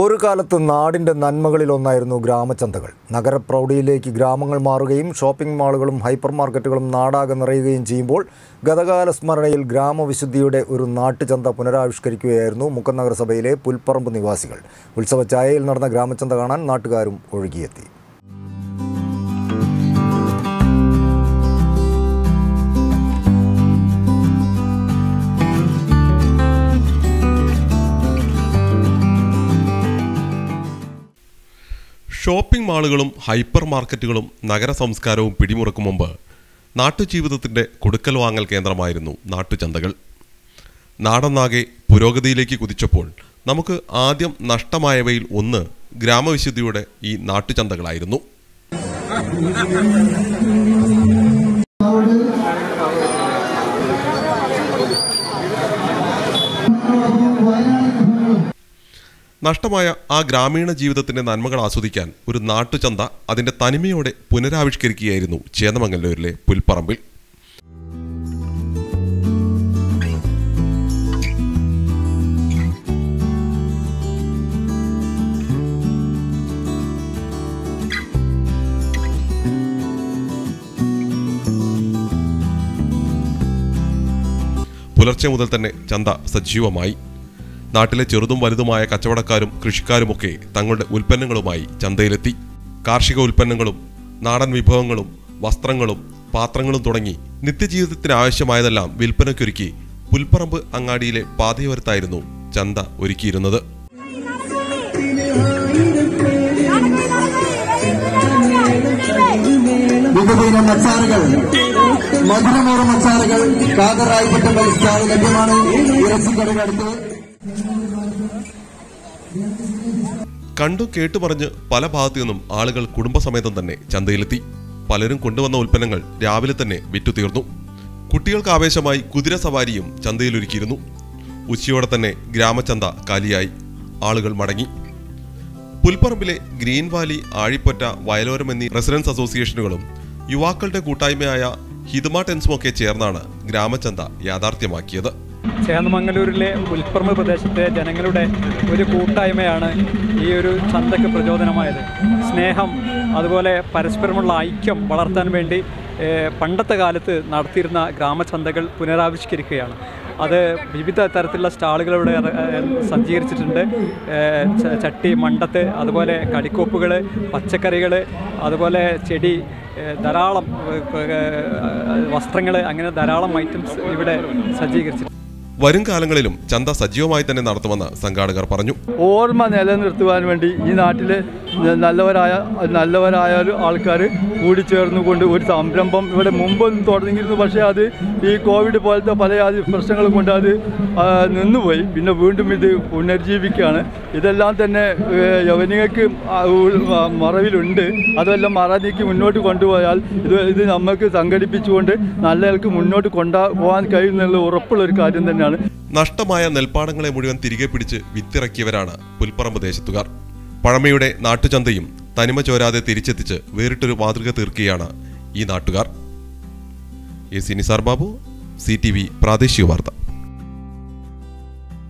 ഒരു കാലത്ത് നാടിൻ്റെ നന്മകളിലൊന്നായിരുന്നു ഗ്രാമചന്തകൾ നഗരപ്രൗഢിയിലേക്ക് ഗ്രാമങ്ങൾ മാറുകയും ഷോപ്പിംഗ് മാളുകളും ഹൈപ്പർ മാർക്കറ്റുകളും നാടാകെ നിറയുകയും ചെയ്യുമ്പോൾ ഗതകാല സ്മരണയിൽ ഗ്രാമവിശുദ്ധിയുടെ ഒരു നാട്ടുചന്ത പുനരാവിഷ്കരിക്കുകയായിരുന്നു മുക്കം നഗരസഭയിലെ പുൽപ്പറമ്പ് നിവാസികൾ ഉത്സവ ഛായയിൽ നടന്ന ഗ്രാമചന്ത കാണാൻ നാട്ടുകാരും ഒഴുകിയെത്തി ഷോപ്പിംഗ് മാളുകളും ഹൈപ്പർ മാർക്കറ്റുകളും നഗര സംസ്കാരവും പിടിമുറക്കും മുമ്പ് നാട്ടുജീവിതത്തിൻ്റെ കൊടുക്കൽ വാങ്ങൽ കേന്ദ്രമായിരുന്നു നാട്ടുചന്തകൾ നാടൊന്നാകെ പുരോഗതിയിലേക്ക് കുതിച്ചപ്പോൾ നമുക്ക് ആദ്യം നഷ്ടമായവയിൽ ഒന്ന് ഗ്രാമവിശുദ്ധിയുടെ ഈ നാട്ടുചന്തകളായിരുന്നു നഷ്ടമായ ആ ഗ്രാമീണ ജീവിതത്തിന്റെ നന്മകൾ ആസ്വദിക്കാൻ ഒരു നാട്ടുചന്ത അതിന്റെ തനിമയോടെ പുനരാവിഷ്കരിക്കുകയായിരുന്നു ചേന്നമംഗല്ലൂരിലെ പുൽപ്പറമ്പിൽ പുലർച്ചെ മുതൽ തന്നെ ചന്ത സജീവമായി നാട്ടിലെ ചെറുതും വലുതുമായ കച്ചവടക്കാരും കൃഷിക്കാരുമൊക്കെ തങ്ങളുടെ ഉൽപ്പന്നങ്ങളുമായി ചന്തയിലെത്തി കാർഷിക ഉൽപ്പന്നങ്ങളും നാടൻ വിഭവങ്ങളും വസ്ത്രങ്ങളും പാത്രങ്ങളും തുടങ്ങി നിത്യജീവിതത്തിന് ആവശ്യമായതെല്ലാം വിൽപ്പനയ്ക്കൊരുക്കി പുൽപ്പറമ്പ് അങ്ങാടിയിലെ പാതയോരത്തായിരുന്നു ചന്ത ഒരുക്കിയിരുന്നത് വിവിധയിനം അച്ചാറുകൾ മധുരമേറും അച്ചാറുകൾ കാതറായിപ്പെട്ട സ്റ്റാൾ ലഭ്യമാണ് ഇറച്ചിക്കടകടുത്ത് കണ്ടു കേട്ടു പറഞ്ഞ് പല ഭാഗത്തു നിന്നും ആളുകൾ കുടുംബസമേതം തന്നെ ചന്തയിലെത്തി പലരും കൊണ്ടുവന്ന ഉൽപ്പന്നങ്ങൾ രാവിലെ തന്നെ വിറ്റുതീർന്നു കുട്ടികൾക്ക് ആവേശമായി കുതിര സവാരിയും ചന്തയിലൊരുക്കിയിരുന്നു ഉച്ചയോടെ തന്നെ ഗ്രാമചന്ത കാലിയായി ആളുകൾ മടങ്ങി പുൽപ്പറമ്പിലെ ഗ്രീൻ വാലി ആഴിപ്പൊറ്റ വയലോരം എന്നീ റെസിഡൻസ് അസോസിയേഷനുകളും യുവാക്കളുടെ കൂട്ടായ്മയായ ഹിദ്മ ടെൻസുമൊക്കെ ചേർന്നാണ് ഗ്രാമചന്ത യാഥാർത്ഥ്യമാക്കിയത് ചേന്നമംഗലൂരിലെ ഉൽപ്പറമ്പ് പ്രദേശത്തെ ജനങ്ങളുടെ ഒരു കൂട്ടായ്മയാണ് ഈ ഒരു ചന്തയ്ക്ക് പ്രചോദനമായത് സ്നേഹം അതുപോലെ പരസ്പരമുള്ള ഐക്യം വളർത്താൻ വേണ്ടി ഏഹ്, പണ്ടത്തെ കാലത്ത് നടത്തിയിരുന്ന ഗ്രാമചന്തകൾ പുനരാവിഷ്കരിക്കുകയാണ് അത് വിവിധ തരത്തിലുള്ള സ്റ്റാളുകളിവിടെ ഏഹ്, സജ്ജീകരിച്ചിട്ടുണ്ട് ഏഹ്, ച- ചട്ടി മണ്ടത്ത് അതുപോലെ കടിക്കോപ്പുകൾ പച്ചക്കറികൾ അതുപോലെ ചെടി ഏഹ്, ധാരാളം വസ്ത്രങ്ങൾ അങ്ങനെ ധാരാളം ഐറ്റംസ് ഇവിടെ സജ്ജീകരിച്ചിട്ടുണ്ട് വരും കാലങ്ങളിലും ചന്ത സജീവമായി തന്നെ നടത്തുമെന്ന് സംഘാടകർ പറഞ്ഞു ഓർമ്മ നിലനിർത്തുവാൻ വേണ്ടി ഈ നാട്ടിലെ ന- നല്ലവരായ നല്ലവരായ ഒരു ആൾക്കാർ കൂടിച്ചേർന്നുകൊണ്ട് ഒരു സംരംഭം ഇവിടെ മുമ്പൊന്നും തുടങ്ങിയിരുന്നു പക്ഷേ അത് ഈ കോവിഡ് പോലത്തെ പല ആദ്യ പ്രശ്നങ്ങൾ കൊണ്ട് അത് ആ, നിന്നുപോയി പിന്നെ വീണ്ടും ഇത് പുനർജീവിക്കുകയാണ് ഇതെല്ലാം തന്നെ ഏഹ്, യവനികൾക്ക് ആ, ഉൾ- ആ, മറവിലുണ്ട് അതെല്ലാം മറ നീക്കി മുന്നോട്ട് കൊണ്ടുപോയാൽ ഇത് ഇത് നമുക്ക് സംഘടിപ്പിച്ചുകൊണ്ട് നല്ലയാൾക്ക് മുന്നോട്ട് കൊണ്ടുപോകാൻ കഴിയുന്നുള്ള ഉറപ്പുള്ള ഒരു കാര്യം തന്നെയാണ് നഷ്ടമായ നെൽപ്പാടങ്ങളെ മുഴുവൻ തിരികെ പിടിച്ച് വിത്തിറക്കിയവരാണ് പുൽപ്പറമ്പ് ദേശത്തുകാർ പഴമയുടെ നാട്ടുചന്തയും തനിമ ചോരാതെ തിരിച്ചെത്തിച്ച് വേറിട്ടൊരു മാതൃക തീർക്കുകയാണ് ഈ നാട്ടുകാർ A C Nisar Babu C T V പ്രാദേശിക വാർത്ത